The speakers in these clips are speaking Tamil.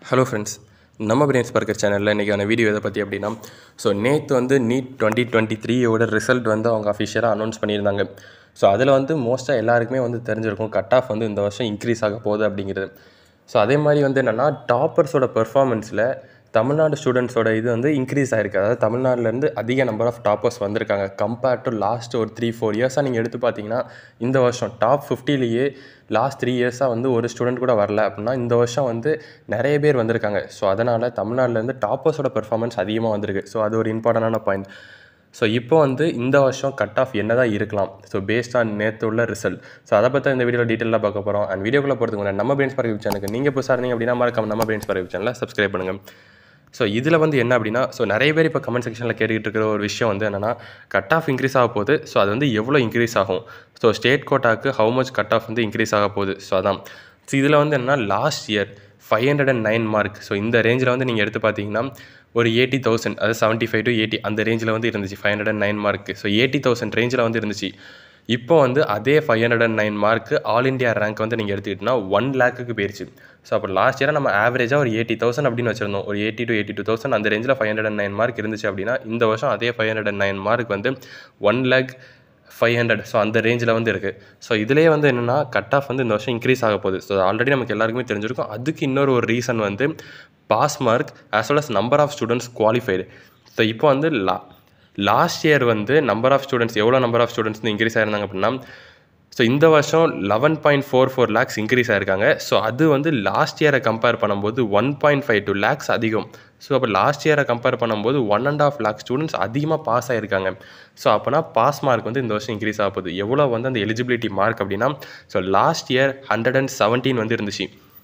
ஹலோ ஃப்ரெண்ட்ஸ் நம்ம பிரெயின்ஸ் பார்க்கர் சேனலில் இன்றைக்கான வீடியோ எதை பற்றி அப்படின்னா ஸோ நேற்று வந்து நீட் டுவெண்ட்டி டுவெண்ட்டி த்ரீயோட ரிசல்ட் வந்து அவங்க அஃபிஷியலாக அனௌன்ஸ் பண்ணியிருந்தாங்க ஸோ அதில் வந்து மோஸ்ட்டாக எல்லாருக்குமே வந்து தெரிஞ்சிருக்கும் கட் ஆஃப் வந்து இந்த வருஷம் இன்க்ரீஸ் ஆக போகுது அப்படிங்கிறது ஸோ அதே மாதிரி வந்து என்னென்னா டாப்பர்ஸோட பெர்ஃபார்மன்ஸில் தமிழ்நாடு ஸ்டூடெண்ட்ஸோட இது வந்து இன்க்ரீஸ் ஆயிருக்கு அதாவது தமிழ்நாட்டிலேருந்து அதிக நம்பர் ஆஃப் டாப்பர்ஸ் வந்திருக்காங்க கம்பேர்ட் டு லாஸ்ட் ஒரு த்ரீ ஃபோர் இயர்ஸாக நீங்கள் எடுத்து பார்த்தீங்கன்னா இந்த வருஷம் டாப் ஃபிஃப்டிலேயே லாஸ்ட் த்ரீ இயர்ஸாக வந்து ஒரு ஸ்டூடெண்ட் கூட வரல அப்படின்னா இந்த வருஷம் வந்து நிறைய பேர் வந்திருக்காங்க ஸோ அதனால் தமிழ்நாட்டிலேருந்து டாப்பர்ஸோட பெர்ஃபார்மன்ஸ் அதிகமாக வந்திருக்கு ஸோ அது ஒரு இம்பார்ட்டண்டான பாயிண்ட் ஸோ இப்போ வந்து இந்த வருஷம் கட் ஆஃப் என்ன தான் இருக்கலாம் ஸோ பேஸ்ட் ஆன் நேற்று உள்ள ரிசல்ட் ஸோ அதை பற்றி இந்த வீடியோவில் டீட்டெயிலாக பார்க்க போகிறோம் அண்ட் வீடியோக்குள்ளே போகிறதுக்கு முன்னாடி நம்ம பிரெயின்ஸ் பார்க்க சேனலுக்கு நீங்கள் புதுசாக இருந்தீங்க அப்படின்னா மறக்காம நம்ம பிரெயின்ஸ் பார்க்க சேனலை சப்ஸ்கிரைப் பண்ணுங்கள் ஸோ இதில் வந்து என்ன அப்படின்னா ஸோ நிறைய பேர் இப்போ கமெண்ட் செக்ஷனில் கேட்டுக்கிட்டு இருக்கிற ஒரு விஷயம் வந்து என்னென்னா கட் ஆஃப் இன்க்ரீஸ் ஆக போகுது ஸோ அது வந்து எவ்வளோ இன்க்ரீஸ் ஆகும் ஸோ ஸ்டேட் கோட்டாக்கு ஹவு மச் கட் ஆஃப் வந்து இன்க்ரீஸ் ஆக போகுது ஸோ அதான் ஸோ இதில் வந்து என்னென்னா last year five hundred and nine mark so இந்த ரேஞ்சில் வந்து நீங்கள் எடுத்து பார்த்தீங்கன்னா ஒரு எயிட்டி தௌசண்ட் அது செவன்ட்டி ஃபைவ் டு எயிட்டி அந்த ரேஞ்சில் வந்து இருந்துச்சு five hundred and nine mark so eighty thousand ரேஞ்சில் வந்து இருந்துச்சு இப்போ வந்து அதே ஃபைவ் ஹண்ட்ரட் அண்ட் நைன் மார்க்கு ஆல் இண்டியா ரேங்க் வந்து நீங்கள் எடுத்துக்கிட்டிங்கன்னா ஒன் லேக்குக்கு போயிருச்சு ஸோ அப்போ லாஸ்ட் இயராக நம்ம ஆவரேஜாக ஒரு எயிட்டி தௌசண்ட் அப்படின்னு வச்சிருந்தோம் ஒரு eighty to eighty two thousand அந்த ரேஞ்சில் five hundred and nine mark இருந்துச்சு அப்படின்னா இந்த வருஷம் அதே five hundred and nine mark வந்து one lakh five hundred so அந்த ரேஞ்சில் வந்து இருக்குது ஸோ இதுலேயே வந்து என்னென்னா கட் ஆஃப் வந்து இந்த வருஷம் இன்க்ரீஸ் ஆக போகுது ஸோ ஆல்ரெடி நமக்கு எல்லாருக்குமே தெரிஞ்சிருக்கும் அதுக்கு இன்னொரு ஒரு ரீசன் வந்து pass mark as well as number of students qualified so இப்போ வந்து லா லாஸ்ட் இயர் வந்து நம்பர் ஆஃப் ஸ்டூடெண்ட்ஸ் எவ்வளோ நம்பர் ஆஃப் ஸ்டூடெண்ட்ஸ் வந்து இன்க்ரீஸ் ஆயிருந்தாங்க அப்படின்னா ஸோ இந்த வருஷம் eleven point four four lakhs increase ஆயிருக்காங்க ஸோ அது வந்து லாஸ்ட் இயரை கம்பேர் பண்ணும்போது one point five two lakhs அதிகம் ஸோ அப்போ லாஸ்ட் இயரை கம்பேர் பண்ணும்போது one and half lakh students அதிகமாக பாஸ் ஆயிருக்காங்க ஸோ அப்போனா பாஸ் மார்க் வந்து இந்த வருஷம் இன்க்ரீஸ் ஆக போகுது எவ்வளோ வந்து அந்த எலிஜிபிலிட்டி மார்க் அப்படின்னா so last year hundred and seventeen வந்து இருந்துச்சு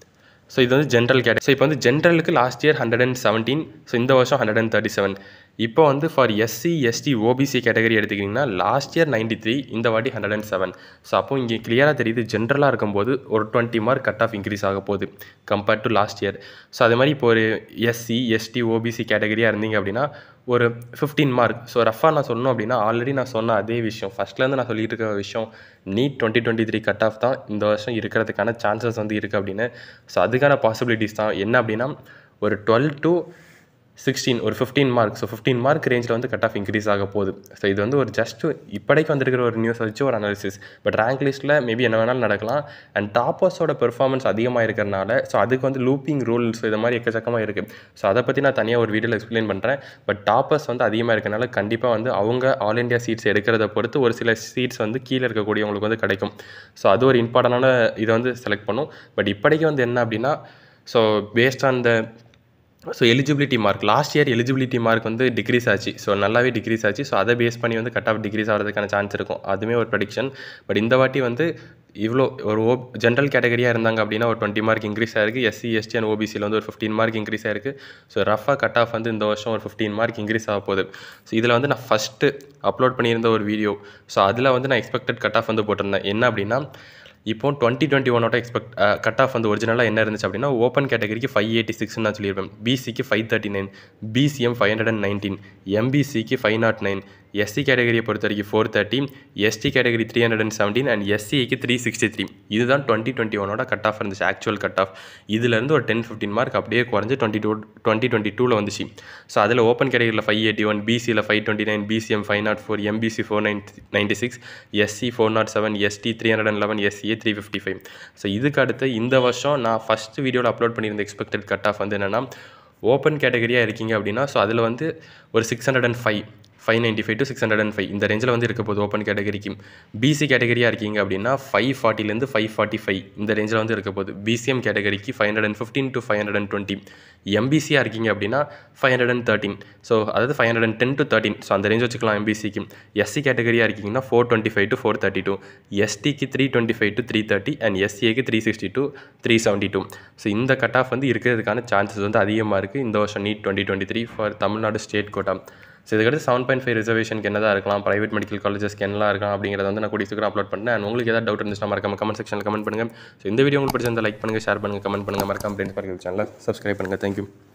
ஸோ இது வந்து ஜென்ரல் கேட்டகரி ஸோ இப்போ வந்து ஜென்ரலுக்கு last year hundred and seventeen so இந்த வருஷம் ஹண்ட்ரட் அண்ட் தேர்ட்டி செவன் இப்போ வந்து for SC ST OBC category எடுத்துக்கிட்டிங்கன்னா லாஸ்ட் இயர் நைன்டி த்ரீ இந்த வாட்டி ஹண்ட்ரட் அண்ட் செவன் ஸோ அப்போ இங்கே கிளியராக தெரியுது ஜென்ரலாக இருக்கும்போது ஒரு twenty mark cut off increase ஆக போகுது compared to last year so அதே மாதிரி இப்போ ஒரு எஸ்சி எஸ்டி ஓபிசி கேட்டகரியாக இருந்தீங்க அப்படின்னா ஒரு ஃபிஃப்டீன் மார்க் ஸோ ரஃபாக நான் சொல்லணும் அப்படின்னா ஆல்ரெடி நான் சொன்ன அதே விஷயம் ஃபஸ்ட்லேருந்து நான் சொல்லிட்டு இருக்க விஷயம் NEET twenty twenty three cut off தான் இந்த வருஷம் இருக்கிறதுக்கான சான்சஸ் வந்து இருக்குது அப்படின்னு ஸோ அதுக்கான பாசிபிலிட்டிஸ் தான் என்ன அப்படின்னா ஒரு டுவெல் டு சிக்ஸ்டீன் ஒரு fifteen mark so fifteen mark ரேஞ்சில் வந்து கட் ஆஃப் இன்க்ரீஸ் ஆக போகுது ஸோ இது வந்து ஒரு ஜஸ்ட் இப்போதைக்கு வந்திருக்கிற ஒரு நியூஸ் வச்சு ஒரு அனாலிசிஸ் பட் ரேங்க் லிஸ்ட்டில் மேபி என்ன வேணாலும் நடக்கலாம் அண்ட் டாப்பர்ஸோட பெர்ஃபார்மன்ஸ் அதிகமாக இருக்கிறனால ஸோ அதுக்கு வந்து லூப்பிங் ரூல்ஸ் இது மாதிரி எக்கச்சக்கமாக இருக்குது ஸோ அதை பற்றி நான் தனியாக ஒரு வீடியோவில் எக்ஸ்பிளைன் பண்ணுறேன் பட் டாப்பர்ஸ் வந்து அதிகமாக இருக்கனால கண்டிப்பாக வந்து அவங்க ஆல் இண்டியா சீட்ஸ் எடுக்கிறத பொறுத்து ஒரு சில சீட்ஸ் வந்து கீழே இருக்கக்கூடியவங்களுக்கு வந்து கிடைக்கும் ஸோ அது ஒரு இம்பார்ட்டண்டான இதை வந்து செலக்ட் பண்ணும் பட் இப்போதைக்கு வந்து என்ன அப்படின்னா so based on the so eligibility mark last year eligibility mark வந்து டிக்ரீஸ் ஆச்சு ஸோ நல்லாவே டிக்ரீஸ் ஆச்சு ஸோ அதை பேஸ் பண்ணி வந்து கட் ஆஃப் டிக்ரீஸ் ஆகிறதுக்கான சான்ஸ் இருக்கும் அதுவுமே ஒரு ப்ரெடிக்ஷன் பட் இந்த வாட்டி வந்து இவ்வளோ ஒரு ஓ ஜென்ரல் கேட்டகரியாக இருந்தாங்க அப்படின்னா ஒரு டுவெண்ட்டி மார்க் இன்க்ரீஸ் ஆயிருக்கு எஸ்சி எஸ்டி அண்ட் ஓபிசியில் வந்து ஒரு ஃபிஃப்டீன் மார்க் இன்க்ரீஸ் ஆயிருக்கு ஸோ ரஃபாக கட் ஆஃப் வந்து இந்த வருஷம் ஒரு ஃபிஃப்டீன் மார்க் இன்க்ரீஸ் ஆக போகுது ஸோ இதில் வந்து நான் ஃபஸ்ட்டு அப்லோட் பண்ணியிருந்த ஒரு வீடியோ ஸோ அதில் வந்து நான் எக்ஸ்பெக்டட் கட் ஆஃப் வந்து போட்டிருந்தேன் என்ன அப்படின்னா இப்போ டுவெண்ட்டி டுவெண்ட்டி ஒனோட எக்ஸ்பெக்ட் கட் ஆஃப் வந்து ஒரிஜினலாக என்ன இருந்துச்சு அப்படின்னா ஓப்பன் கேட்டகரிக்கு ஃபைவ் எயிட்டி சிக்ஸ்னு நான் சொல்லியிருப்பேன் பிசிக்கு five thirty nine PCM five hundred and nineteen எம்பிசிக்கு ஃபைவ் நாட் நைன் எஸ்சி கேட்டகரியை பொறுத்த வரைக்கும் four thirty ST category three hundred and seventeen and எஸ்சிக்கு த்ரீ சிக்ஸ்டி த்ரீ இதுதான் டுவெண்ட்டி டுவெண்ட்டி ஒனோட கட் ஆஃப் இருந்துச்சு ஆக்சுவல் கட் ஆஃப் இதுலேருந்து ஒரு டென் ஃபிஃப்டின் மார்க் அப்படியே குறைஞ்சி டுவெண்ட்டி டூ டுவெண்ட்டி டுவெண்ட்டி டூவில் வந்துச்சு ஸோ அதில் ஓப்பன் கேட்டகரியில் ஃபைவ் எயிட்டி ஒன் பிசியில் five twenty nine PCM five naught four MBC four nine ninety six SC four naught seven ST three hundred and eleven SCA three fifty five so இதுக்கு அடுத்து இந்த வருஷம் நான் ஃபஸ்ட் வீடியோவில் அப்லோட் பண்ணியிருந்த எக்ஸ்பெக்டட் கட் ஆஃப் வந்து என்னென்னா ஓப்பன் கேட்டகரியாக இருக்கீங்க அப்படின்னா ஸோ அதில் வந்து ஒரு six hundred and five five ninety five to six hundred and five இந்த ரேஞ்சில் வந்து இருக்க போகுது ஓப்பன் கேட்டகரிக்கு பிசி கேட்டகரியாக இருக்கீங்க அப்படின்னா ஃபைவ் ஃபார்ட்டிலேருந்து ஃபைவ் ஃபார்ட்டி ஃபைவ் இந்த ரேஞ்சில் வந்து இருக்க போகுது பிசிஎம் கேட்டகரிக்கு five hundred and fifteen to five hundred and twenty எம்பிசியாக இருக்கீங்க அப்படின்னா five hundred and thirteen so அதாவது five hundred and ten to thirteen so அந்த ரேஞ்ச் வச்சுக்கலாம் எம்பிசிக்கு எஸ்சி கேட்டகரியாக இருக்கீங்கன்னா four twenty five to four thirty two எஸ்டிக்கு three twenty five to three thirty and எஸ்சிஏக்கு three sixty two three seventy two so இந்த கட் ஆஃப் வந்து இருக்கிறதுக்கான சான்சஸ் வந்து அதிகமாக இருக்குது இந்த வருஷம் NEET twenty twenty three for Tamil Nadu state quota so இதுக்கடுத்து செவன் பாயிண்ட் ஃபைவ் ரிசர்வேஷனுக்கு என்னதான் இருக்கலாம் ப்ரைவேட் மெடிக்கல் காலேஜஸ்க்கு என்னலாம் இருக்கலாம் அப்படிங்கிறத வந்து நான் கூடிய சீக்கிரம் அப்லோட் பண்ணேன் அண்ட் உங்களுக்கு ஏதாவது டவுட் இருந்துச்சுன்னா மறக்காம கமெண்ட் செக்ஷனில் கமெண்ட் பண்ணுங்கள் ஸோ இந்த வீடியோ உங்களுக்கு பிடிச்சிருந்தா லைக் பண்ணுங்கள் ஷேர் பண்ணுங்கள் கமெண்ட் பண்ணுங்கள் மறக்காம ஃப்ரெண்ட்ஸ் பார்க்க சேனலில் சப்ஸ்கிரைப் பண்ணுங்கள் தேங்க்யூ